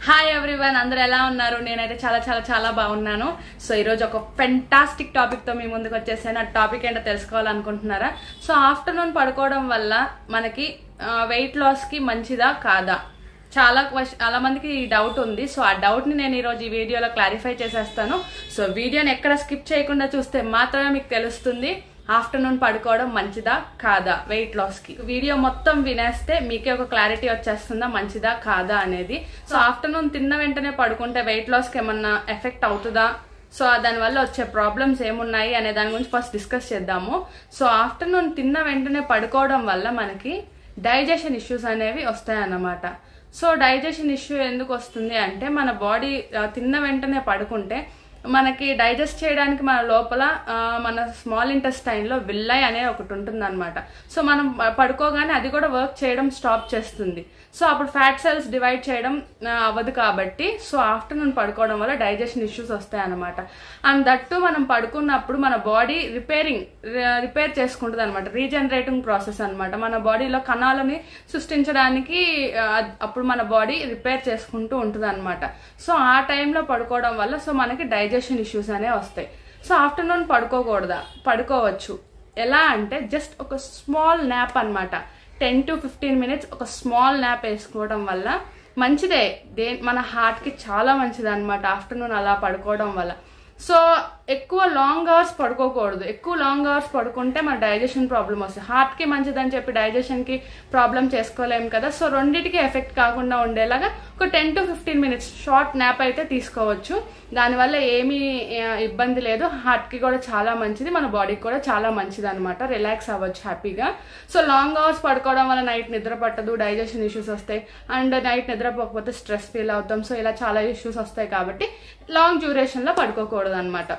hi everyone అందరు ఎలా ఉన్నారు నేనైతే చాలా చాలా చాలా బాగున్నాను సో ఈరోజు ఒక ఫెంటాస్టిక్ టాపిక్ తో మీ ముందుకు వచ్చేసాను ఆ టాపిక్ ఏంటో తెలుసుకోవాలనుకుంటున్నారా సో ఆఫ్టర్నూన్ పడుకోవడం వల్ల మనకి వెయిట్ లాస్ కి మంచిదా కాదా చాలా క్వశ్చన్ చాలా మందికి ఈ డౌట్ ఉంది సో ఆ డౌట్ ని నేను ఈరోజు ఈ వీడియోలో క్లారిఫై చేసేస్తాను సో వీడియోని ఎక్కడ స్కిప్ చేయకుండా చూస్తే మాత్రమే మీకు తెలుస్తుంది ఆఫ్టర్నూన్ పడుకోవడం మంచిదా కాదా వెయిట్ లాస్ కి వీడియో మొత్తం వినేస్తే మీకే ఒక క్లారిటీ వచ్చేస్తుందా మంచిదా కాదా అనేది సో ఆఫ్టర్నూన్ తిన్న వెంటనే పడుకుంటే వెయిట్ లాస్ కి ఏమన్నా ఎఫెక్ట్ అవుతుందా సో దానివల్ల వచ్చే ప్రాబ్లమ్స్ ఏమున్నాయి అనే దాని గురించి ఫస్ట్ డిస్కస్ చేద్దాము సో ఆఫ్టర్నూన్ తిన్న వెంటనే పడుకోవడం వల్ల మనకి డైజెషన్ ఇష్యూస్ అనేవి వస్తాయన్నమాట సో డైజెషన్ ఇష్యూ ఎందుకు వస్తుంది అంటే మన బాడీ తిన్న వెంటనే పడుకుంటే మనకి డైజెస్ట్ చేయడానికి మన లోపల ఆ, మన స్మాల్ ఇంటెస్టైన్ లో విల్లై అనే ఒకటి ఉంటుంది అనమాట సో మనం పడుకోగానే అది కూడా వర్క్ చేయడం స్టాప్ చేస్తుంది సో అప్పుడు ఫ్యాట్ సెల్స్ డివైడ్ చేయడం ఆ, అవ్వదు కాబట్టి సో ఆఫ్టర్నూన్ పడుకోవడం వల్ల డైజెషన్ ఇష్యూస్ వస్తాయి అనమాట అండ్ దట్టు మనం పడుకున్నప్పుడు మన బాడీ రిపేరింగ్ రిపేర్ చేసుకుంటుంది అనమాట రీజనరేటింగ్ ప్రాసెస్ అనమాట మన బాడీలో కణాలని సృష్టించడానికి ఆ, అప్పుడు మన బాడీ రిపేర్ చేసుకుంటూ ఉంటుంది అనమాట సో ఆ టైంలో పడుకోవడం వల్ల సో మనకి డైజెషన్ ఇష్యూస్ అనేవి వస్తాయి సో ఆఫ్టర్నూన్ పడుకోకూడదా పడుకోవచ్చు ఎలా అంటే జస్ట్ ఒక స్మాల్ న్యాప్ అన్నమాట టెన్ టు ఫిఫ్టీన్ మినిట్స్ ఒక స్మాల్ న్యాప్ వేసుకోవడం వల్ల మంచిదే దే మన హార్ట్కి చాలా మంచిది అనమాట ఆఫ్టర్నూన్ అలా పడుకోవడం వల్ల సో ఎక్కువ లాంగ్ అవర్స్ పడుకోకూడదు ఎక్కువ లాంగ్ అవర్స్ పడుకుంటే మన డైజెషన్ ప్రాబ్లం వస్తుంది హార్ట్కి మంచిదని చెప్పి డైజెషన్కి ప్రాబ్లం చేసుకోలేము కదా సో రెండింటికి ఎఫెక్ట్ కాకుండా ఉండేలాగా ఒక ten to fifteen minutes short nap అయితే తీసుకోవచ్చు దానివల్ల ఏమీ ఆ, ఇబ్బంది లేదు హార్ట్కి కూడా చాలా మంచిది మన బాడీకి కూడా చాలా మంచిది అనమాట రిలాక్స్ అవ్వచ్చు హ్యాపీగా సో లాంగ్ అవర్స్ పడుకోవడం వల్ల నైట్ నిద్ర పట్టదు డైజెషన్ ఇష్యూస్ వస్తాయి అండ్ నైట్ నిద్రపోకపోతే స్ట్రెస్ ఫీల్ అవుతాం సో ఇలా చాలా ఇష్యూస్ వస్తాయి కాబట్టి లాంగ్ డ్యూరేషన్లో పడుకోకూడదు అనమాట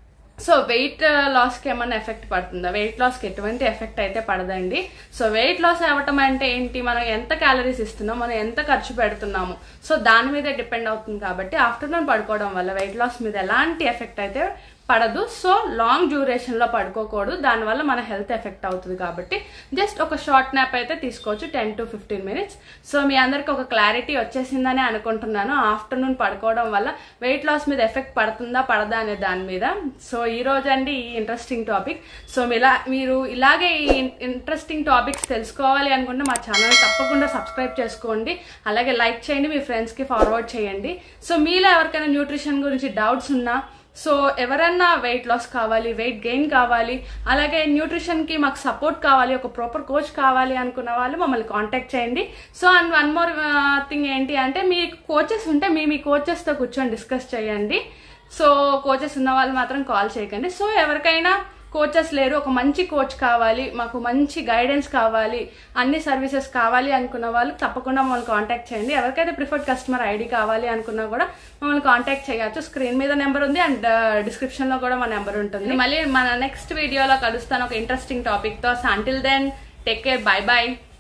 సో వెయిట్ లాస్కి ఏమైనా ఎఫెక్ట్ పడుతుందా వెయిట్ లాస్కి ఎటువంటి ఎఫెక్ట్ అయితే పడదండి సో వెయిట్ లాస్ అవ్వటం అంటే ఏంటి మనం ఎంత క్యాలరీస్ ఇస్తున్నాం మనం ఎంత ఖర్చు పెడుతున్నాము సో దాని మీదే డిపెండ్ అవుతుంది కాబట్టి ఆఫ్టర్నూన్ పడుకోవడం వల్ల వెయిట్ లాస్ మీద ఎలాంటి ఎఫెక్ట్ అయితే పడదు సో లాంగ్ డ్యూరేషన్ లో పడుకోకూడదు దానివల్ల మన హెల్త్ ఎఫెక్ట్ అవుతుంది కాబట్టి జస్ట్ ఒక షార్ట్ నాప్ అయితే తీసుకోవచ్చు ten to fifteen minutes so మీ అందరికి ఒక క్లారిటీ వచ్చేసిందని అనుకుంటున్నాను ఆఫ్టర్నూన్ పడుకోవడం వల్ల వెయిట్ లాస్ మీద ఎఫెక్ట్ పడుతుందా పడదా అనే దాని మీద సో ఈ రోజు అండి ఈ ఇంట్రెస్టింగ్ టాపిక్ సో మీలా మీరు ఇలాగే ఈ ఇంట్రెస్టింగ్ టాపిక్స్ తెలుసుకోవాలి అనుకుంటే మా ఛానల్ తప్పకుండా సబ్స్క్రైబ్ చేసుకోండి అలాగే లైక్ చేయండి మీ ఫ్రెండ్స్కి ఫార్వర్డ్ చేయండి సో మీలో ఎవరికైనా న్యూట్రిషన్ గురించి డౌట్స్ ఉన్నా సో ఎవరన్నా వెయిట్ లాస్ కావాలి వెయిట్ గెయిన్ కావాలి అలాగే న్యూట్రిషన్కి మాకు సపోర్ట్ కావాలి ఒక ప్రాపర్ కోచ్ కావాలి అనుకున్న వాళ్ళు మమ్మల్ని కాంటాక్ట్ చేయండి so and one more thing ఏంటి అంటే మీ కోచెస్ ఉంటే మీ మీ కోచెస్తో కూర్చొని డిస్కస్ చేయండి సో కోచెస్ ఉన్న వాళ్ళు మాత్రం కాల్ చేయకండి సో ఎవరికైనా కోచెస్ లేరు ఒక మంచి కోచ్ కావాలి మాకు మంచి గైడెన్స్ కావాలి అన్ని సర్వీసెస్ కావాలి అనుకున్న వాళ్ళు తప్పకుండా మమ్మల్ని కాంటాక్ట్ చేయండి ఎవరికైతే ప్రిఫర్డ్ కస్టమర్ ఐడి కావాలి అనుకున్నా కూడా మమ్మల్ని కాంటాక్ట్ చేయొచ్చు స్క్రీన్ మీద నెంబర్ ఉంది అండ్ డిస్క్రిప్షన్ లో కూడా మా నెంబర్ ఉంటుంది మళ్ళీ మన నెక్స్ట్ వీడియోలో కలుస్తాను ఒక ఇంట్రెస్టింగ్ టాపిక్ తో until then take care bye bye